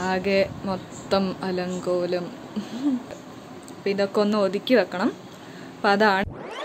ആകെ മൊത്തം അലങ്കോലം അപ്പം ഇതൊക്കെ ഒന്ന് ഒതുക്കി വെക്കണം അപ്പം അതാണ്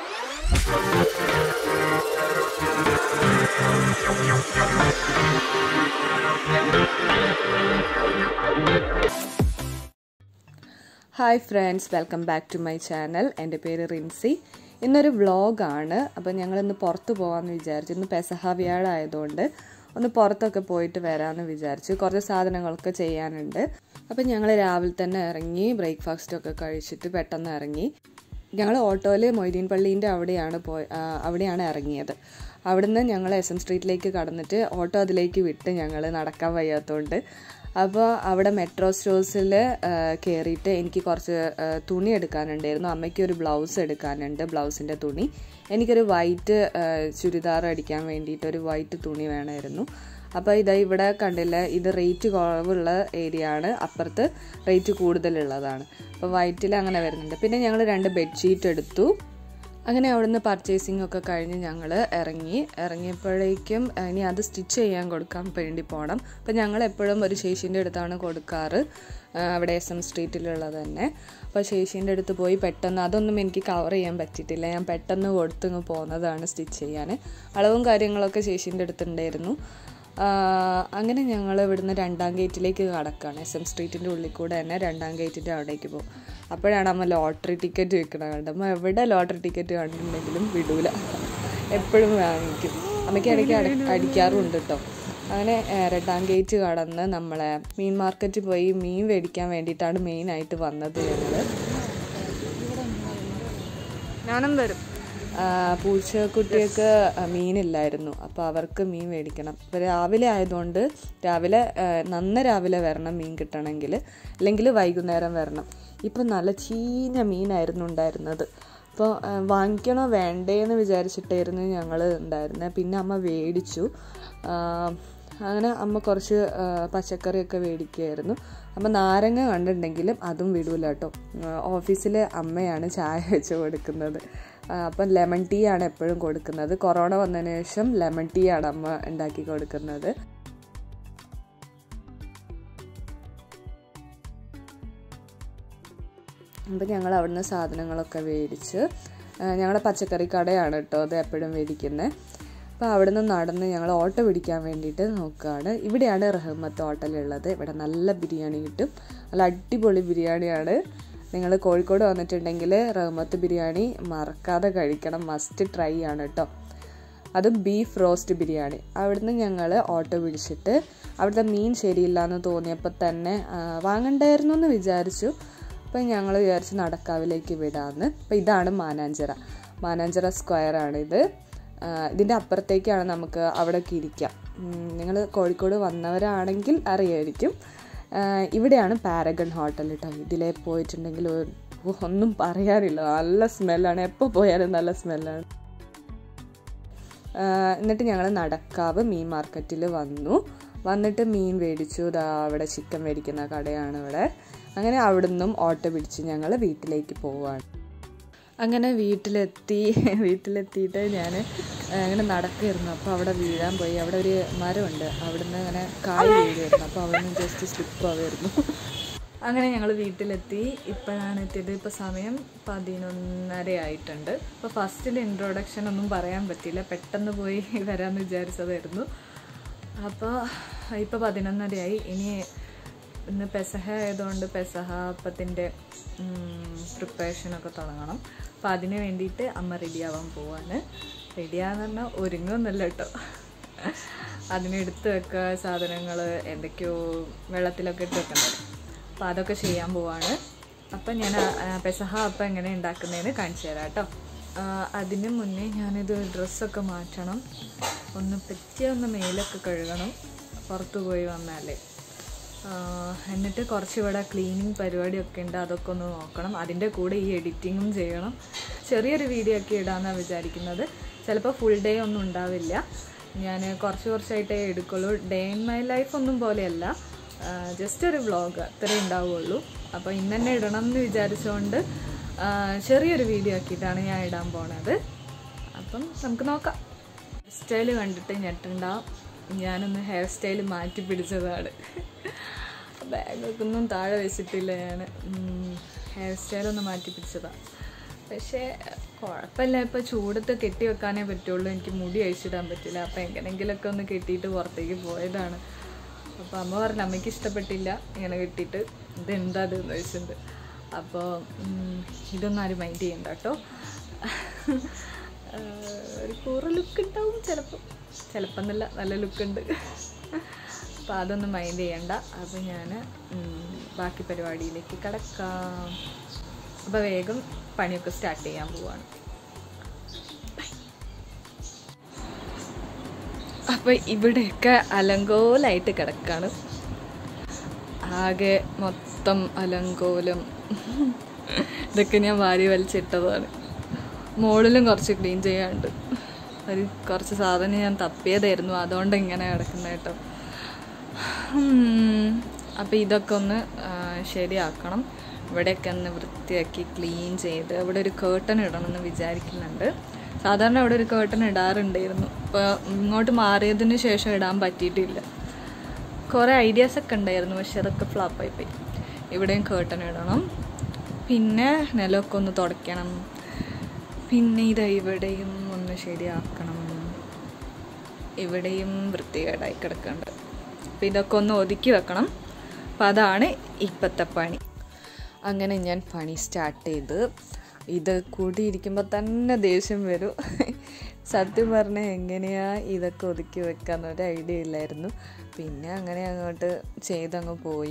hi friends welcome back to my channel എൻ്റെ പേര് റിൻസി ഇന്നൊരു വ്ളോഗാണ് അപ്പം ഞങ്ങളിന്ന് പുറത്ത് പോകാമെന്ന് വിചാരിച്ചു ഇന്ന് പെസഹ വ്യാഴായതുകൊണ്ട് ഒന്ന് പുറത്തൊക്കെ പോയിട്ട് വരാമെന്ന് വിചാരിച്ചു കുറച്ച് സാധനങ്ങളൊക്കെ ചെയ്യാനുണ്ട് അപ്പം ഞങ്ങൾ രാവിലെ തന്നെ ഇറങ്ങി ബ്രേക്ക്ഫാസ്റ്റൊക്കെ കഴിച്ചിട്ട് പെട്ടെന്ന് ഇറങ്ങി ഞങ്ങൾ ഓട്ടോയിൽ മൊയ്തീൻ പള്ളീൻ്റെ അവിടെയാണ് പോയി ആ, അവിടെയാണ് ഇറങ്ങിയത് അവിടുന്ന് ഞങ്ങൾ എസ് എം സ്ട്രീറ്റിലേക്ക് കടന്നിട്ട് ഓട്ടോ അതിലേക്ക് വിട്ട് ഞങ്ങൾ നടക്കാൻ വയ്യാത്തതുകൊണ്ട് അപ്പോൾ അവിടെ മെട്രോ സ്റ്റോഴ്സിൽ കയറിയിട്ട് എനിക്ക് കുറച്ച് ആ, തുണി എടുക്കാനുണ്ടായിരുന്നു അമ്മയ്ക്ക് ഒരു ബ്ലൗസ് എടുക്കാനുണ്ട് ബ്ലൗസിൻ്റെ തുണി എനിക്കൊരു വൈറ്റ് ചുരിദാർ അടിക്കാൻ വേണ്ടിയിട്ട് ഒരു വൈറ്റ് തുണി വേണമായിരുന്നു അപ്പോൾ ഇതാ ഇവിടെ കണ്ടില്ല ഇത് റേറ്റ് കുറവുള്ള ഏരിയ ആണ് അപ്പുറത്ത് റേറ്റ് കൂടുതലുള്ളതാണ് അപ്പോൾ വൈറ്റിൽ അങ്ങനെ വരുന്നുണ്ട് പിന്നെ ഞങ്ങൾ രണ്ട് ബെഡ്ഷീറ്റ് എടുത്തു അങ്ങനെ അവിടുന്ന് പർച്ചേസിംഗ് ഒക്കെ കഴിഞ്ഞ് ഞങ്ങൾ ഇറങ്ങി ഇറങ്ങിയപ്പോഴേക്കും ഇനി അത് സ്റ്റിച്ച് ചെയ്യാൻ കൊടുക്കാൻ വേണ്ടി പോകണം അപ്പം ഞങ്ങൾ എപ്പോഴും ഒരു ശേഷീൻ്റെ അടുത്താണ് കൊടുക്കാറ് ആ, അവിടെ എസ് എം സ്ട്രീറ്റിലുള്ളത് തന്നെ അപ്പോൾ ശേഷീൻ്റെ അടുത്ത് പോയി പെട്ടെന്ന് അതൊന്നും എനിക്ക് കവർ ചെയ്യാൻ പറ്റിയിട്ടില്ല ഞാൻ പെട്ടെന്ന് കൊടുത്തിങ്ങ് പോകുന്നതാണ് സ്റ്റിച്ച് ചെയ്യാൻ അളവും കാര്യങ്ങളൊക്കെ ശേഷീൻ്റെ അടുത്തുണ്ടായിരുന്നു ആ, അങ്ങനെ ഞങ്ങൾ ഇവിടുന്ന് രണ്ടാം ഗേറ്റിലേക്ക് കടക്കുകയാണ് എസ് എം സ്ട്രീറ്റിൻ്റെ ഉള്ളിൽ കൂടെ തന്നെ രണ്ടാം ഗേറ്റിൻ്റെ അവിടേക്ക് പോകും അപ്പോഴാണ് അമ്മ ലോട്ടറി ടിക്കറ്റ് വെക്കണത് കണ്ടത് അമ്മ എവിടെ ലോട്ടറി ടിക്കറ്റ് കണ്ടിട്ടുണ്ടെങ്കിലും വിടൂല എപ്പോഴും വാങ്ങിക്കും അമ്മയ്ക്ക് ഇടയ്ക്ക് അടി അടിക്കാറുണ്ട് കേട്ടോ അങ്ങനെ ആ, രണ്ടാം ഗേറ്റ് കടന്ന് നമ്മളെ മീൻ മാർക്കറ്റിൽ പോയി മീൻ മേടിക്കാൻ വേണ്ടിയിട്ടാണ് മെയിനായിട്ട് വന്നത് ഞങ്ങൾ ഞാനും വരും പൂച്ചക്കുട്ടിയൊക്കെ മീനില്ലായിരുന്നു അപ്പോൾ അവർക്ക് മീൻ മേടിക്കണം ഇപ്പോൾ രാവിലെ ആയതുകൊണ്ട് രാവിലെ ആ, നന്ന രാവിലെ വരണം മീൻ കിട്ടണമെങ്കിൽ അല്ലെങ്കിൽ വൈകുന്നേരം വരണം ഇപ്പം നല്ല ചീഞ്ഞ മീനായിരുന്നു ഉണ്ടായിരുന്നത് അപ്പോൾ ആ, വാങ്ങിക്കണോ വേണ്ടേ എന്ന് വിചാരിച്ചിട്ടായിരുന്നു ഞങ്ങൾ ഉണ്ടായിരുന്നത് പിന്നെ അമ്മ മേടിച്ചു ആ, അങ്ങനെ അമ്മ കുറച്ച് ആ, പച്ചക്കറിയൊക്കെ മേടിക്കുമായിരുന്നു അപ്പം നാരങ്ങ കണ്ടിട്ടുണ്ടെങ്കിലും അതും വിടൂല കേട്ടോ ഓഫീസിൽ അമ്മയാണ് ചായ വെച്ച് കൊടുക്കുന്നത് ആ, അപ്പം ലെമൺ ടീ ആണ് എപ്പോഴും കൊടുക്കുന്നത് കൊറോണ വന്നതിന് ശേഷം ലെമൺ ടീ ആണ് അമ്മ ഉണ്ടാക്കി കൊടുക്കുന്നത് അപ്പം ഞങ്ങൾ അവിടുന്ന് സാധനങ്ങളൊക്കെ മേടിച്ച് ആ, ഞങ്ങളുടെ പച്ചക്കറി കടയാണ് കേട്ടോ അത് എപ്പോഴും മേടിക്കുന്നത് അപ്പോൾ അവിടുന്ന് നടന്ന് ഞങ്ങൾ ഓട്ടോ പിടിക്കാൻ വേണ്ടിയിട്ട് നോക്കുകയാണ് ഇവിടെയാണ് റഹ്മത്ത് ഹോട്ടലുള്ളത് ഇവിടെ നല്ല ബിരിയാണി കിട്ടും നല്ല അടിപൊളി ബിരിയാണിയാണ് നിങ്ങൾ കോഴിക്കോട് വന്നിട്ടുണ്ടെങ്കിൽ റഹ്മത്ത് ബിരിയാണി മറക്കാതെ കഴിക്കണം മസ്റ്റ് ട്രൈ ആണ് കേട്ടോ അതും ബീഫ് റോസ്റ്റ് ബിരിയാണി അവിടുന്ന് ഞങ്ങൾ ഓട്ടോ പിടിച്ചിട്ട് അവിടുത്തെ മീൻ ശരിയില്ല എന്ന് തോന്നിയപ്പോൾ തന്നെ ആ, വാങ്ങണ്ടായിരുന്നു എന്ന് വിചാരിച്ചു അപ്പം ഞങ്ങൾ വിചാരിച്ച് നടക്കാവിലേക്ക് വിടാമെന്ന് അപ്പം ഇതാണ് മാനാഞ്ചിറ മാനാഞ്ചിറ സ്ക്വയറാണ് ഇത് ആ, ഇതിൻ്റെ അപ്പുറത്തേക്കാണ് നമുക്ക് അവിടേക്ക് ഇരിക്കാം നിങ്ങൾ കോഴിക്കോട് വന്നവരാണെങ്കിൽ അറിയായിരിക്കും ആ, ഇവിടെയാണ് പാരഗൺ ഹോട്ടൽ കേട്ടോ ഇതിലേ പോയിട്ടുണ്ടെങ്കിൽ ഒ- ഒന്നും പറയാനില്ല നല്ല സ്മെല്ലാണ് എപ്പോൾ പോയാലും നല്ല സ്മെല്ലാണ് ആഹ് എന്നിട്ട് ഞങ്ങൾ നടക്കാവ് മീൻ മാർക്കറ്റിൽ വന്നു വന്നിട്ട് മീൻ മേടിച്ചു ദാ അവിടെ ചിക്കൻ മേടിക്കുന്ന കടയാണ് ഇവിടെ അങ്ങനെ അവിടുന്നും ഓട്ടോ പിടിച്ച് ഞങ്ങൾ വീട്ടിലേക്ക് പോവാണ് അങ്ങനെ വീട്ടിലെത്തി വീട്ടിലെത്തിയിട്ട് ഞാൻ അങ്ങനെ നടക്കായിരുന്നു അപ്പോൾ അവിടെ വീഴാൻ പോയി അവിടെ ഒരു മരമുണ്ട് അവിടുന്ന് അങ്ങനെ കായ് വീഴുമായിരുന്നു അപ്പോൾ അവിടുന്ന് ജസ്റ്റ് സ്ലിപ്പ് ആവുമായിരുന്നു അങ്ങനെ ഞങ്ങൾ വീട്ടിലെത്തി ഇപ്പോഴാണ് എത്തിയത് ഇപ്പോൾ സമയം പതിനൊന്നര ആയിട്ടുണ്ട് അപ്പോൾ ഫസ്റ്റിൽ ഇൻട്രൊഡക്ഷൻ ഒന്നും പറയാൻ പറ്റില്ല പെട്ടെന്ന് പോയി വരാമെന്ന് വിചാരിച്ചതായിരുന്നു അപ്പോൾ ഇപ്പോൾ പതിനൊന്നരയായി ഇനി ഇന്ന് പെസഹ ആയതുകൊണ്ട് പെസഹ അപ്പത്തിൻ്റെ പ്രിപ്പറേഷനൊക്കെ തുടങ്ങണം അപ്പോൾ അതിന് വേണ്ടിയിട്ട് അമ്മ റെഡിയാവാൻ പോവാണ് റെഡിയാന്ന് പറഞ്ഞാൽ ഒരുങ്ങൊന്നുമല്ല കേട്ടോ അതിന് എടുത്ത് വെക്കുക സാധനങ്ങൾ എന്തൊക്കെയോ വെള്ളത്തിലൊക്കെ ഇട്ട് വെക്കണ്ടത് അപ്പോൾ അതൊക്കെ ചെയ്യാൻ പോവാണ് അപ്പം ഞാൻ ആ, പെസഹ അപ്പം എങ്ങനെ ഉണ്ടാക്കുന്നതെന്ന് കാണിച്ചു തരാം കേട്ടോ ആ, അതിന് മുന്നേ ഞാനിത് ഡ്രസ്സൊക്കെ മാറ്റണം ഒന്ന് പറ്റിയ ഒന്ന് മേലൊക്കെ കഴുകണം പുറത്ത് പോയി വന്നാലേ ആ, എന്നിട്ട് കുറച്ച് ഇവിടെ ക്ലീനിങ് പരിപാടിയൊക്കെ ഉണ്ട് അതൊക്കെ ഒന്ന് നോക്കണം അതിൻ്റെ കൂടെ ഈ എഡിറ്റിങ്ങും ചെയ്യണം ചെറിയൊരു വീഡിയോ ഒക്കെ ഇടാമെന്നാണ് വിചാരിക്കുന്നത് ചിലപ്പോൾ ഫുൾ ഡേ ഒന്നും ഉണ്ടാവില്ല ഞാൻ കുറച്ച് കുറച്ചായിട്ടേ എടുക്കുള്ളൂ ഡേ ഇൻ മൈ ലൈഫ് ഒന്നും പോലെയല്ല ജസ്റ്റ് ഒരു വ്ളോഗ് അത്രേ ഉണ്ടാവുള്ളൂ അപ്പോൾ ഇന്ന് തന്നെ ഇടണം എന്ന് വിചാരിച്ചുകൊണ്ട് ആ, ചെറിയൊരു വീഡിയോ ആക്കിയിട്ടാണ് ഞാൻ ഇടാൻ പോണത് അപ്പം നമുക്ക് നോക്കാം സ്റ്റൈൽ കണ്ടിട്ട് ഞെട്ടുണ്ടാവും ഞാനൊന്ന് ഹെയർ സ്റ്റൈൽ മാറ്റി പിടിച്ചതാണ് ബാഗൊക്കെ ഒന്നും താഴെ വെച്ചിട്ടില്ല ഞാൻ ഹെയർ സ്റ്റൈലൊന്ന് മാറ്റി പിടിച്ചതാണ് പക്ഷേ കുഴപ്പമില്ല ഇപ്പോൾ ചൂടത്ത് കെട്ടി വെക്കാനേ പറ്റുള്ളൂ എനിക്ക് മുടി അഴിച്ചിടാൻ പറ്റില്ല അപ്പോൾ എങ്ങനെയെങ്കിലുമൊക്കെ ഒന്ന് കെട്ടിയിട്ട് പുറത്തേക്ക് പോയതാണ് അപ്പോൾ അമ്മ പറഞ്ഞു അമ്മയ്ക്ക് ഇഷ്ടപ്പെട്ടില്ല ഇങ്ങനെ കെട്ടിയിട്ട് ഇതെന്താ ഇത് എന്ന് ചോദിച്ചിട്ടുണ്ട് അപ്പോൾ ഇതൊന്നും ആരും മൈൻഡ് ചെയ്യണ്ട കേട്ടോ ഒരു കൂറ ലുക്ക് ഉണ്ടാവും ചിലപ്പോൾ ചിലപ്പോൾ എന്നല്ല നല്ല ലുക്കുണ്ട് അപ്പോൾ അതൊന്നും മൈൻഡ് ചെയ്യണ്ട അപ്പോൾ ഞാൻ ബാക്കി പരിപാടിയിലേക്ക് കിടക്കാം അപ്പോൾ വേഗം പണിയൊക്കെ സ്റ്റാർട്ട് ചെയ്യാൻ പോവാണ് അപ്പോൾ ഇവിടെയൊക്കെ അലങ്കോലായിട്ട് കിടക്കാണ് ആകെ മൊത്തം അലങ്കോലം ഇതൊക്കെ ഞാൻ വാരി വലിച്ചിട്ടതാണ് മുകളിലും കുറച്ച് ക്ലീൻ ചെയ്യാനുണ്ട് ഒരു കുറച്ച് സാധനം ഞാൻ തപ്പിയതായിരുന്നു അതുകൊണ്ട് ഇങ്ങനെ കിടക്കുന്ന കേട്ടോ അപ്പോൾ ഇതൊക്കെ ഒന്ന് ആ, ശരിയാക്കണം ഇവിടെയൊക്കെ ഒന്ന് വൃത്തിയാക്കി ക്ലീൻ ചെയ്ത് ഇവിടെ ഒരു കേട്ടൺ ഇടണമെന്ന് വിചാരിക്കുന്നുണ്ട് സാധാരണ ഇവിടെ ഒരു കേട്ടൺ ഇടാറുണ്ടായിരുന്നു ഇപ്പോൾ ഇങ്ങോട്ട് മാറിയതിന് ശേഷം ഇടാൻ പറ്റിയിട്ടില്ല കുറേ ഐഡിയാസ് ഒക്കെ ഉണ്ടായിരുന്നു പക്ഷെ അതൊക്കെ ഫ്ലോപ്പായി പോയി ഇവിടെയും കേട്ടൺ ഇടണം പിന്നെ നിലമൊക്കെ ഒന്ന് തുടയ്ക്കണം പിന്നെ ഇതാ ഇവിടെയും ഒന്ന് ശരിയാക്കണം ഇവിടെയും വൃത്തികേടായി കിടക്കുന്നുണ്ട് അപ്പം ഇതൊക്കെ ഒന്ന് ഒതുക്കി വെക്കണം അപ്പം അതാണ് ഇപ്പോഴത്തെ പണി അങ്ങനെ ഞാൻ പണി സ്റ്റാർട്ട് ചെയ്ത് ഇത് കൂടിയിരിക്കുമ്പോൾ തന്നെ ദേഷ്യം വരും സത്യം പറഞ്ഞാൽ എങ്ങനെയാ ഇതൊക്കെ ഒതുക്കി വെക്കാന്ന് ഒരു ഐഡിയ ഇല്ലായിരുന്നു പിന്നെ അങ്ങനെ അങ്ങോട്ട് ചെയ്തങ്ങ് പോയി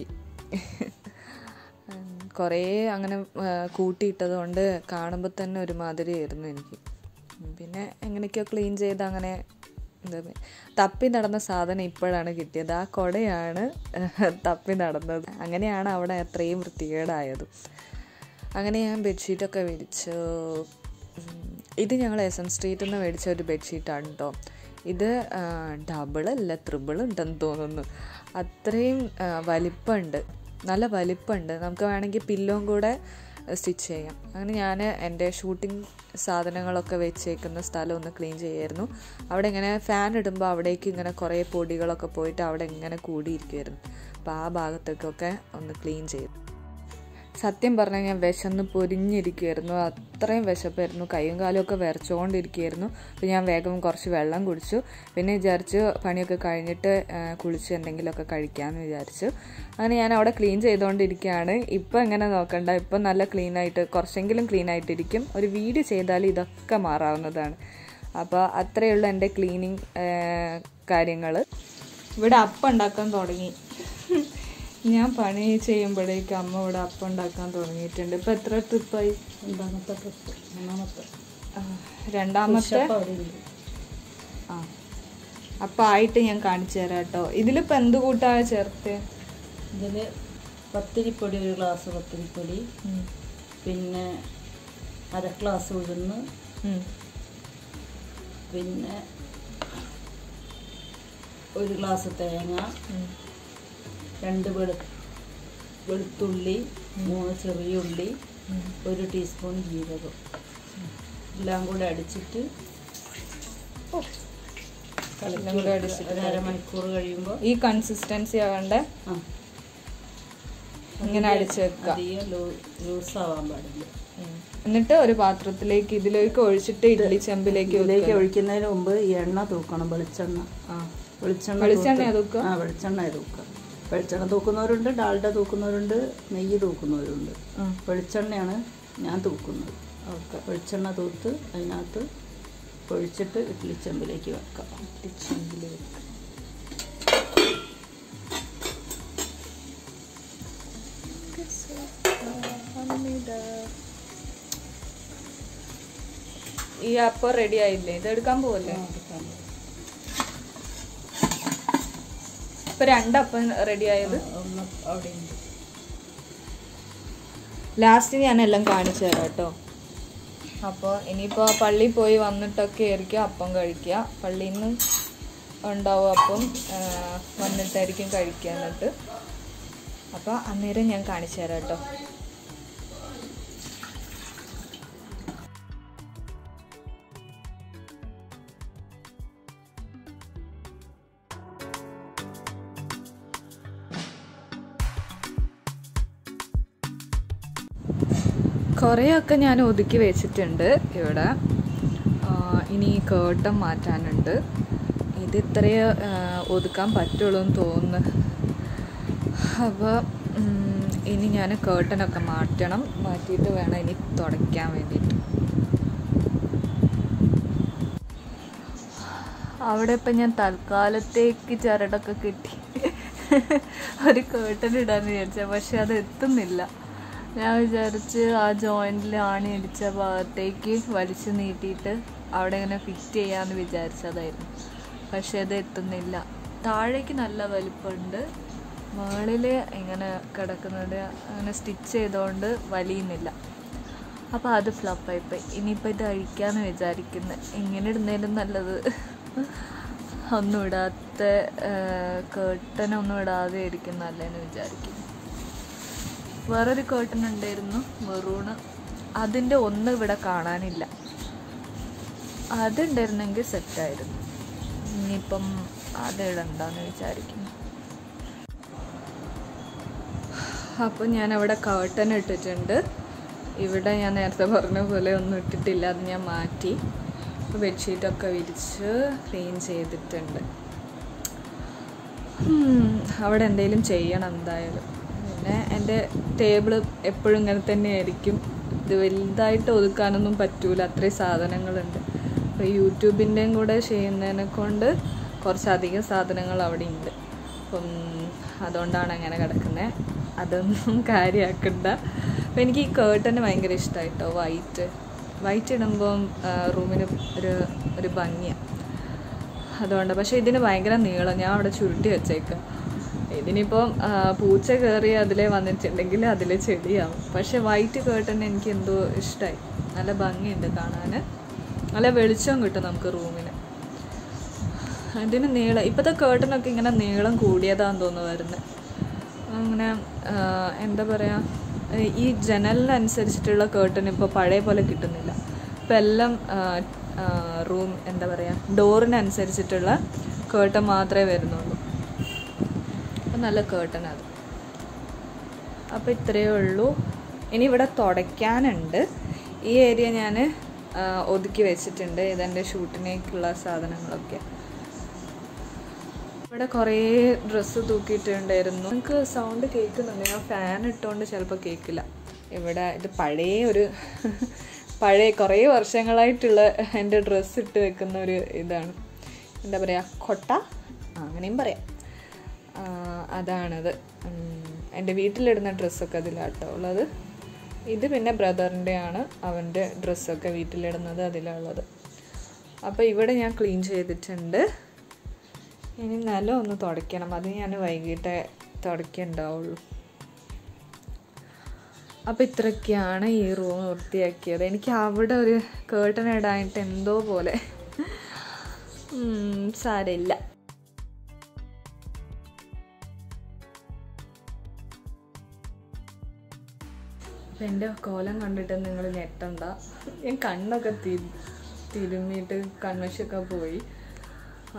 ഉം, കുറേ അങ്ങനെ ആ, കൂട്ടിയിട്ടത് കൊണ്ട് കാണുമ്പോൾ തന്നെ ഒരുമാതിരിയായിരുന്നു എനിക്ക് ഉം, പിന്നെ എങ്ങനെയൊക്കെയോ ക്ലീൻ ചെയ്ത് അങ്ങനെ എന്താ പറയ- തപ്പി നടന്ന സാധനം ഇപ്പോഴാണ് കിട്ടിയത് ആ കൊടയാണ് തപ്പി നടന്നത് അങ്ങനെയാണ് അവിടെ അത്രയും വൃത്തികേടായത് അങ്ങനെ ഞാൻ ബെഡ്ഷീറ്റൊക്കെ വിരിച്ചു ഉം, ഇത് ഞങ്ങൾ എസ് എം സ്ട്രീറ്റിൽ നിന്ന് മേടിച്ച ഒരു ബെഡ്ഷീറ്റാണ് കേട്ടോ ഇത് ഡബിൾ അല്ല ത്രിബിൾ ഉണ്ടെന്ന് തോന്നുന്നു അത്രയും ആ, വലിപ്പമുണ്ട് നല്ല വലിപ്പമുണ്ട് നമുക്ക് വേണമെങ്കിൽ പില്ലോം കൂടെ സ്റ്റിച്ച് ചെയ്യാം അങ്ങനെ ഞാൻ എൻ്റെ ഷൂട്ടിംഗ് സാധനങ്ങളൊക്കെ വെച്ചേക്കുന്ന സ്ഥലം ഒന്ന് ക്ലീൻ ചെയ്യായിരുന്നു അവിടെ ഇങ്ങനെ ഫാൻ ഇടുമ്പോൾ അവിടേക്ക് ഇങ്ങനെ കുറേ പൊടികളൊക്കെ പോയിട്ട് അവിടെ ഇങ്ങനെ കൂടിയിരിക്കുമായിരുന്നു അപ്പോൾ ആ ഭാഗത്തേക്കൊക്കെ ഒന്ന് ക്ലീൻ ചെയ്തു സത്യം പറഞ്ഞാൽ ഞാൻ വിശന്ന് പൊരിഞ്ഞിരിക്കുമായിരുന്നു അത്രയും വിശപ്പായിരുന്നു കൈയും കാലും ഒക്കെ വിറച്ചുകൊണ്ടിരിക്കുകയായിരുന്നു അപ്പോൾ ഞാൻ വേഗം കുറച്ച് വെള്ളം കുടിച്ചു പിന്നെ വിചാരിച്ചു പണിയൊക്കെ കഴിഞ്ഞിട്ട് ആ, കുളിച്ച് എന്തെങ്കിലുമൊക്കെ കഴിക്കാമെന്ന് വിചാരിച്ചു അങ്ങനെ ഞാൻ അവിടെ ക്ലീൻ ചെയ്തുകൊണ്ടിരിക്കുകയാണ് ഇപ്പം എങ്ങനെ നോക്കണ്ട ഇപ്പം നല്ല ക്ലീൻ ആയിട്ട് കുറച്ചെങ്കിലും ക്ലീൻ ആയിട്ടിരിക്കും ഒരു വീഡിയോ ചെയ്താൽ ഇതൊക്കെ മാറാവുന്നതാണ് അപ്പോൾ അത്രയുള്ള എൻ്റെ ക്ലീനിങ് കാര്യങ്ങൾ ഇവിടെ അപ്പം ഉണ്ടാക്കാൻ തുടങ്ങി ഞാൻ പണി ചെയ്യുമ്പോഴേക്ക് അമ്മ ഇവിടെ അപ്പം ഉണ്ടാക്കാൻ തുടങ്ങിയിട്ടുണ്ട് ഇപ്പൊ എത്ര ട്രിപ്പായി രണ്ടാമത്തെ ട്രിപ്പ് മൂന്നാമത്തെ രണ്ടാമത്തെ അവിടെ ഉണ്ട് ആ അപ്പൊ ആയിട്ട് ഞാൻ കാണിച്ചു തരാം കേട്ടോ ഇതിലിപ്പോ എന്ത് കൂട്ടാ ചേർത്ത് ഇതിൽ പത്തിരിപ്പൊടി ഒരു ഗ്ലാസ് പത്തിരിപ്പൊടി പിന്നെ അര ഗ്ലാസ് ഉഴുന്ന് പിന്നെ ഒരു ഗ്ലാസ് തേങ്ങ രണ്ട് വെളു വെളുത്തുള്ളി മൂന്ന് ചെറിയ ഉള്ളി ഒരു ടീസ്പൂൺ ജീരകം എല്ലാം കൂടെ അടിച്ചിട്ട് എല്ലാം കൂടെ അടിച്ചിട്ട് ഒരു അരമണിക്കൂർ കഴിയുമ്പോൾ ഈ കൺസിസ്റ്റൻസി ആവണ്ടേ ആ ഇങ്ങനെ അടിച്ചു വെക്കുക അധികം ലൂസ് ആവാൻ പാടില്ല എന്നിട്ട് ഒരു പാത്രത്തിലേക്ക് ഇതിലേക്ക് ഒഴിച്ചിട്ട് ഇഡ്ഡലി ചെമ്പിലേക്ക് ഇതിലേക്ക് ഒഴിക്കുന്നതിന് മുമ്പ് ഈ എണ്ണ തൂക്കണം വെളിച്ചെണ്ണ ആ വെളിച്ചെണ്ണ വെളിച്ചെണ്ണയാ തൂത്ത്- തൂക്കുക? ആ വെളിച്ചെണ്ണ തൂക്കുക വെളിച്ചെണ്ണ തൂക്കുന്നവരുണ്ട് ഡാൽഡ തൂക്കുന്നവരുണ്ട് നെയ്യ് തൂക്കുന്നവരുണ്ട് ഉം. വെളിച്ചെണ്ണയാണ് ഞാൻ തൂക്കുന്നത് ഓക്കെ വെളിച്ചെണ്ണ തൂത്ത് അതിനകത്ത് ഒഴിച്ചിട്ട് ഇഡ്ഡലി ചെമ്പിലേക്ക് വെക്കാം ഈ അപ്പം റെഡി ആയില്ലേ ഇത് എടുക്കാൻ പോവല്ലേ ഇപ്പൊ രണ്ടപ്പം റെഡി ആയത് ഒന്ന് അവിടെ ഉണ്ട് ലാസ്റ്റ് ഞാൻ എല്ലാം കാണിച്ചു തരാം കേട്ടോ അപ്പോൾ ഇനിയിപ്പോൾ പള്ളിയിൽ പോയി വന്നിട്ടൊക്കെ ആയിരിക്കും അപ്പം കഴിക്കുക പള്ളിയിൽ നിന്ന് ഉണ്ടാവും അപ്പം ആ, വന്നിട്ടായിരിക്കും കഴിക്കുക എന്നിട്ട് അപ്പോൾ അന്നേരം ഞാൻ കാണിച്ചു തരാം കേട്ടോ കുറേയൊക്കെ ഞാൻ ഒതുക്കി വെച്ചിട്ടുണ്ട് ഇവിടെ ആ, ഇനി കേട്ടം മാറ്റാനുണ്ട് ഇത് ഇത്രയേ ആ, ഒതുക്കാൻ പറ്റുള്ളൂ എന്ന് തോന്നുന്നു അപ്പോൾ ഇനി ഞാൻ കേട്ടനൊക്കെ മാറ്റണം മാറ്റിയിട്ട് വേണം ഇനി തുടയ്ക്കാൻ വേണ്ടിയിട്ട് അവിടെ ഇപ്പം ഞാൻ തൽക്കാലത്തേക്ക് ചരടൊക്കെ കിട്ടി ഒരു കേട്ടൻ ഇടാന്ന് വിചാരിച്ച പക്ഷെ അത് എത്തുന്നില്ല ഞാൻ വിചാരിച്ച് ആ ജോയിൻറ്റിൽ ആണി അടിച്ച ഭാഗത്തേക്ക് വലിച്ചു നീട്ടിയിട്ട് അവിടെ ഇങ്ങനെ ഫിറ്റ് ചെയ്യാമെന്ന് വിചാരിച്ചതായിരുന്നു പക്ഷെ അത് എത്തുന്നില്ല താഴേക്ക് നല്ല വലിപ്പമുണ്ട് മുകളിൽ ഇങ്ങനെ കിടക്കുന്നത് അങ്ങനെ സ്റ്റിച്ച് ചെയ്തുകൊണ്ട് വലിയുന്നില്ല അപ്പോൾ അത് ഫ്ലപ്പായിപ്പോയി ഇനിയിപ്പോൾ ഇത് അഴിക്കാമെന്ന് വിചാരിക്കുന്നത് ഇങ്ങനെ ഇടുന്നതിലും നല്ലത് ഒന്നും ഇടാത്ത കേട്ടനൊന്നും ഇടാതെ ഇരിക്കും നല്ലതെന്ന് വിചാരിക്കും വേറൊരു കേട്ടൻ ഉണ്ടായിരുന്നു മെറൂണ് അതിൻ്റെ ഒന്ന് ഇവിടെ കാണാനില്ല അതുണ്ടായിരുന്നെങ്കിൽ സെറ്റായിരുന്നു ഇനിയിപ്പം അത് ഇടണ്ടെന്ന് വിചാരിക്കുന്നു അപ്പം ഞാൻ അവിടെ കേട്ടൻ ഇട്ടിട്ടുണ്ട് ഇവിടെ ഞാൻ നേരത്തെ പറഞ്ഞ പോലെ ഒന്നും ഇട്ടിട്ടില്ല അത് ഞാൻ മാറ്റി ബെഡ്ഷീറ്റൊക്കെ വിരിച്ച് ക്ലീൻ ചെയ്തിട്ടുണ്ട് ഉം, അവിടെ എന്തെങ്കിലും ചെയ്യണം എന്തായാലും പിന്നെ എൻ്റെ ടേബിൾ എപ്പോഴും ഇങ്ങനെ തന്നെയായിരിക്കും ഇത് വലുതായിട്ട് ഒതുക്കാനൊന്നും പറ്റൂല അത്രയും സാധനങ്ങളുണ്ട് അപ്പോൾ യൂട്യൂബിൻ്റെയും കൂടെ ചെയ്യുന്നതിനെ കൊണ്ട് കുറച്ചധികം സാധനങ്ങൾ അവിടെ ഉണ്ട് അപ്പം അതുകൊണ്ടാണ് അങ്ങനെ കിടക്കുന്നത് അതൊന്നും കാര്യമാക്കണ്ട അപ്പം എനിക്ക് ഈ കേട്ടന് ഭയങ്കര ഇഷ്ടമായിട്ടോ വൈറ്റ് വൈറ്റ് ഇടുമ്പം റൂമിന് ഒരു ഒരു ഭംഗിയാണ് അതുകൊണ്ട് പക്ഷേ ഇതിന് ഭയങ്കര നീളം ഞാൻ അവിടെ ചുരുട്ടി വെച്ചേക്കാം ഇതിനിപ്പം ആ, പൂച്ച കയറി അതിലെ വന്നിട്ടുണ്ടെങ്കിൽ അതിലെ ചെടിയാവും പക്ഷെ വൈറ്റ് കേട്ടൻ എനിക്ക് എന്തോ ഇഷ്ടമായി നല്ല ഭംഗിയുണ്ട് കാണാൻ നല്ല വെളിച്ചം കിട്ടും നമുക്ക് റൂമിന് ഇതിന് നീളം ഇപ്പോഴത്തെ കേട്ടനൊക്കെ ഇങ്ങനെ നീളം കൂടിയതാന്ന് തോന്നുന്നു വരുന്നത് അങ്ങനെ ആ, എന്താ പറയുക ഈ ജനലിനനുസരിച്ചിട്ടുള്ള കേട്ടൻ ഇപ്പോൾ പഴയ പോലെ കിട്ടുന്നില്ല ഇപ്പം എല്ലാം റൂം എന്താ പറയുക ഡോറിനനുസരിച്ചിട്ടുള്ള കേട്ടൻ മാത്രമേ വരുന്നുള്ളൂ അപ്പം നല്ല കേട്ടൻ അത് അപ്പോൾ ഇത്രയേ ഉള്ളൂ ഇനി ഇവിടെ തുടയ്ക്കാനുണ്ട് ഈ ഏരിയ ഞാൻ ഒതുക്കി വെച്ചിട്ടുണ്ട് ഇതെൻ്റെ ഷൂട്ടിനേക്കുള്ള സാധനങ്ങളൊക്കെ ഇവിടെ കുറേ ഡ്രസ്സ് തൂക്കിയിട്ടുണ്ടായിരുന്നു നിങ്ങൾക്ക് സൗണ്ട് കേൾക്കുന്നുണ്ട് ഞാൻ ഫാൻ ഇട്ടുകൊണ്ട് ചിലപ്പോൾ കേൾക്കില്ല ഇവിടെ ഇത് പഴയ ഒരു പഴയ കുറേ വർഷങ്ങളായിട്ടുള്ള എൻ്റെ ഡ്രസ്സ് ഇട്ട് വെക്കുന്ന ഒരു ഇതാണ് എന്താ പറയുക കൊട്ട ആ, അങ്ങനെയും പറയാം ആ, അതാണത് ഉം, എൻ്റെ വീട്ടിലിടുന്ന ഡ്രസ്സൊക്കെ അതിലാട്ടോ ഉള്ളത് ഇത് പിന്നെ ബ്രദറിൻ്റെ ആണ് അവൻ്റെ ഡ്രസ്സൊക്കെ വീട്ടിലിടുന്നത് അതിലുള്ളത് അപ്പോൾ ഇവിടെ ഞാൻ ക്ലീൻ ചെയ്തിട്ടുണ്ട് ഇനി നിലം ഒന്ന് തുടയ്ക്കണം അത് ഞാൻ വൈകിട്ട് തുടയ്ക്കുന്നുണ്ടാവുള്ളൂ അപ്പോൾ ഇത്രയൊക്കെയാണ് ഈ റൂം വൃത്തിയാക്കിയത് എനിക്ക് അവിടെ ഒരു കേട്ടൻ ഇടാനായിട്ട് എന്തോ പോലെ ഉം, സാരമില്ല അപ്പം എൻ്റെ കോലം കണ്ടിട്ട് നിങ്ങൾ ഞെട്ടണ്ട ഞാൻ കണ്ണൊക്കെ തിരി തിരുമ്മിയിട്ട് കൺവശൊക്കെ പോയി ആ,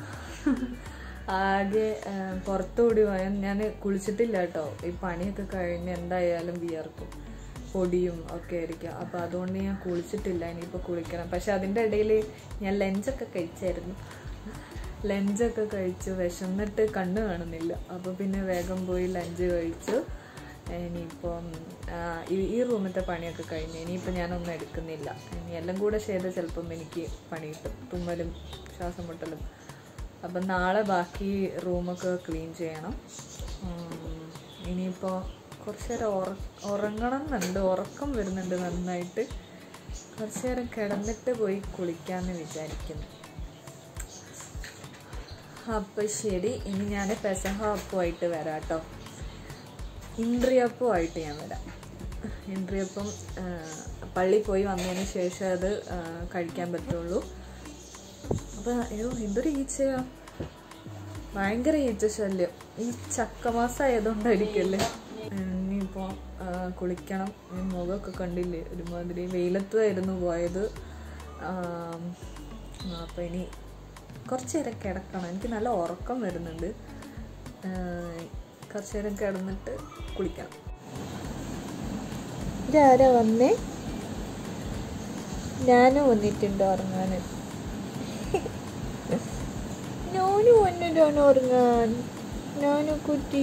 ആകെ ആ, പുറത്തുകൂടി പോയാൽ ഞാൻ കുളിച്ചിട്ടില്ല കേട്ടോ ഈ പണിയൊക്കെ കഴിഞ്ഞ് എന്തായാലും വിയർക്കും പൊടിയും ഒക്കെ ആയിരിക്കും അപ്പോൾ അതുകൊണ്ട് ഞാൻ കുളിച്ചിട്ടില്ല ഇനിയിപ്പോൾ കുളിക്കണം പക്ഷെ അതിൻ്റെ ഇടയിൽ ഞാൻ ലഞ്ചൊക്കെ കഴിച്ചായിരുന്നു ലഞ്ചൊക്കെ കഴിച്ചു വിശന്നിട്ട് കണ്ണ് കാണുന്നില്ല അപ്പോൾ പിന്നെ വേഗം പോയി ലഞ്ച് കഴിച്ചു ഇനിയിപ്പം ആ, ഈ ഈ റൂമിലത്തെ പണിയൊക്കെ കഴിഞ്ഞു ഇനിയിപ്പോൾ ഞാനൊന്നും എടുക്കുന്നില്ല ഇനി എല്ലാം കൂടെ ചെയ്ത് ചിലപ്പം എനിക്ക് പണി കിട്ടും തുമ്മലും ശ്വാസം മുട്ടലും അപ്പം നാളെ ബാക്കി റൂമൊക്കെ ക്ലീൻ ചെയ്യണം ഉം, ഇനിയിപ്പോൾ കുറച്ച് നേരം ഉറ ഉറങ്ങണം എന്നുണ്ട് ഉറക്കം വരുന്നുണ്ട് നന്നായിട്ട് കുറച്ച് നേരം കിടന്നിട്ട് പോയി കുളിക്കാമെന്ന് വിചാരിക്കുന്നു അപ്പം ശരി ഇനി ഞാൻ പെസഹ അപ്പമായിട്ട് വരാം കേട്ടോ ഇന്ദ്രിയപ്പമായിട്ട് ഞാൻ വരാം ഇന്ദ്രിയപ്പം ആ, പള്ളി പോയി വന്നതിന് ശേഷം അത് ആ, കഴിക്കാൻ പറ്റുള്ളൂ അപ്പം അയ്യോ എന്തൊരു ഈച്ചയാ ഭയങ്കര ഈച്ച ശല്യം ഈ ചക്കമാസം ആയതുകൊണ്ടായിരിക്കല്ലേ ഇനിയിപ്പോൾ കുളിക്കണം ഈ മുഖമൊക്കെ കണ്ടില്ലേ ഒരുമാതിരി വെയിലത്തായിരുന്നു പോയത് അപ്പം ഇനി കുറച്ച് നേരം കിടക്കണം എനിക്ക് നല്ല ഉറക്കം വരുന്നുണ്ട് ആ, കുറച്ച് നേരം കിടന്നിട്ട് കുളിക്കണം ഇതാരാ വന്നേ ഞാനും വന്നിട്ടുണ്ട് ഉറങ്ങാൻ ഞാനും വന്നിട്ടാണ് ഉറങ്ങാൻ ഞാനു കുട്ടി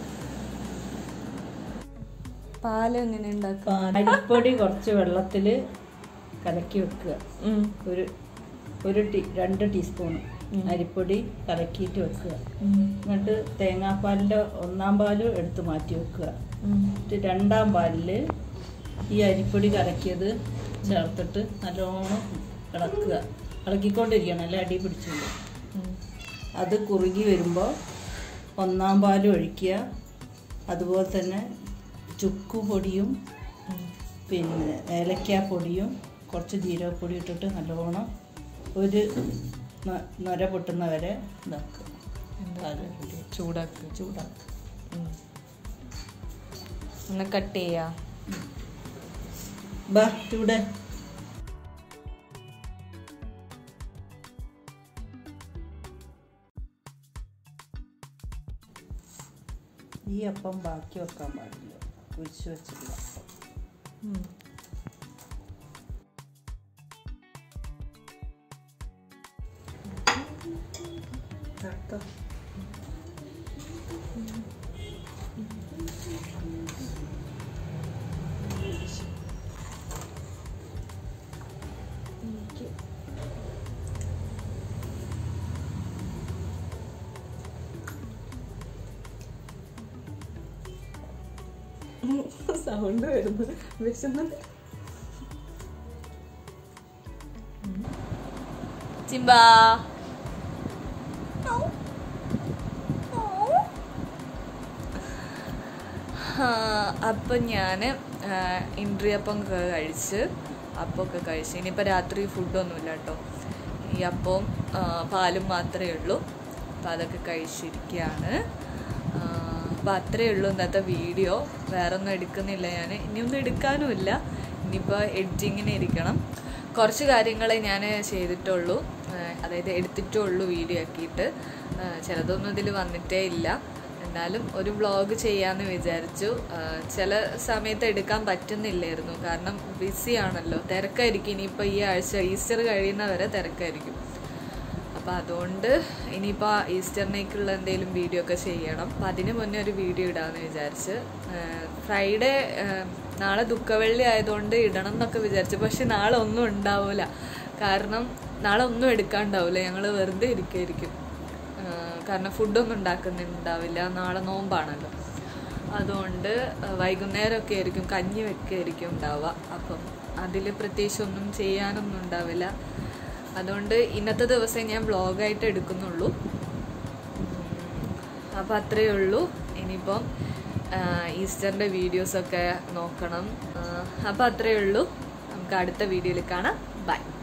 പാല് എങ്ങനെ ഉണ്ടാക്കുക അരിപ്പൊടി കുറച്ച് വെള്ളത്തിൽ കലക്കി വെക്കുക ഒരു ഒരു ടീ രണ്ട് ടീസ്പൂൺ അരിപ്പൊടി കലക്കിയിട്ട് വെക്കുക എന്നിട്ട് തേങ്ങാപ്പാലിൻ്റെ ഒന്നാം പാല് എടുത്ത് മാറ്റി വെക്കുക എന്നിട്ട് രണ്ടാം പാലിൽ ഈ അരിപ്പൊടി കലക്കിയത് ചേർത്തിട്ട് നല്ലോണം ഇളക്കുക ഇളക്കിക്കൊണ്ടിരിക്കണം അല്ലെ അടി പിടിച്ചുകൊണ്ട് അത് കുറുകി വരുമ്പോൾ ഒന്നാം പാൽ ഒഴിക്കുക അതുപോലെ തന്നെ ചുക്ക് പൊടിയും പിന്നെ ഏലക്കാപ്പൊടിയും കുറച്ച് ജീരകപ്പൊടി ഇട്ടിട്ട് നല്ലോണം ഒരു ന- നൊര പൊട്ടുന്ന വരെ ഇതാക്കുക പാല് ready. ചൂടാക്ക് ചൂടാക്കുക ഒന്ന് കട്ട് ചെയ്യാ ബാ ഇവിടെ ഈ അപ്പം ബാക്കി വെക്കാൻ പാടില്ല കുഴിച്ച് വെച്ചിട്ടുള്ള അപ്പം കേട്ടോ സൗണ്ട് വരുന്നു വിശന്നത് ചിമ്പാ അപ്പം ഞാൻ ഇൻട്രിയപ്പം ഒക്കെ കഴിച്ച് അപ്പമൊക്കെ കഴിച്ച് ഇനിയിപ്പോൾ രാത്രി ഫുഡൊന്നുമില്ല കേട്ടോ ഈ അപ്പവും ആ, പാലും മാത്രമേ ഉള്ളൂ അപ്പം അതൊക്കെ കഴിച്ചിരിക്കുകയാണ് അപ്പം അത്രയേ ഉള്ളൂ ഇന്നത്തെ വീഡിയോ വേറെ ഒന്നും എടുക്കുന്നില്ല ഞാൻ ഇനിയൊന്നും എടുക്കാനുമില്ല ഇനിയിപ്പോൾ എഡിറ്റിങ്ങിന് ഇരിക്കണം കുറച്ച് കാര്യങ്ങളെ ഞാൻ ചെയ്തിട്ടുള്ളൂ ആ, അതായത് എടുത്തിട്ടുള്ളൂ വീഡിയോ ആക്കിയിട്ട് ആ, ചിലതൊന്നും ഇതിൽ വന്നിട്ടേ ഇല്ല എന്നാലും ഒരു വ്ളോഗ് ചെയ്യാമെന്ന് വിചാരിച്ചു ആ, ചില സമയത്ത് എടുക്കാൻ പറ്റുന്നില്ലായിരുന്നു കാരണം ബിസി ആണല്ലോ തിരക്കായിരിക്കും ഇനിയിപ്പോൾ ഈ ആഴ്ച ഈസ്റ്റർ കഴിയുന്നവരെ തിരക്കായിരിക്കും അപ്പോൾ അതുകൊണ്ട് ഇനിയിപ്പോൾ ഈസ്റ്ററിനേക്കുള്ള എന്തെങ്കിലും വീഡിയോ ഒക്കെ ചെയ്യണം അപ്പം അതിന് മുന്നേ ഒരു വീഡിയോ ഇടാമെന്ന് വിചാരിച്ച് ഫ്രൈഡേ നാളെ ദുഃഖവെള്ളി ആയതുകൊണ്ട് ഇടണം എന്നൊക്കെ വിചാരിച്ചു പക്ഷെ നാളെ ഒന്നും ഉണ്ടാവില്ല കാരണം നാളെ ഒന്നും എടുക്കാണ്ടാവില്ല ഞങ്ങൾ വെറുതെ ഇരിക്കുമായിരിക്കും ആ, കാരണം ഫുഡൊന്നും ഉണ്ടാക്കുന്നുണ്ടാവില്ല നാളെ നോമ്പാണല്ലോ അതുകൊണ്ട് വൈകുന്നേരമൊക്കെ ആയിരിക്കും കഞ്ഞി വെക്കായിരിക്കും ഉണ്ടാവുക അപ്പം അതിൽ പ്രത്യേകിച്ച് ഒന്നും ചെയ്യാനൊന്നും ഉണ്ടാവില്ല അതുകൊണ്ട് ഇന്നത്തെ ദിവസം ഞാൻ വ്ളോഗായിട്ട് എടുക്കുന്നുള്ളൂ അപ്പം അത്രയേ ഉള്ളൂ ഇനിയിപ്പം ആ, ഈസ്റ്ററിൻ്റെ വീഡിയോസൊക്കെ നോക്കണം അപ്പം അത്രയേ ഉള്ളൂ നമുക്ക് അടുത്ത വീഡിയോയിൽ കാണാം ബൈ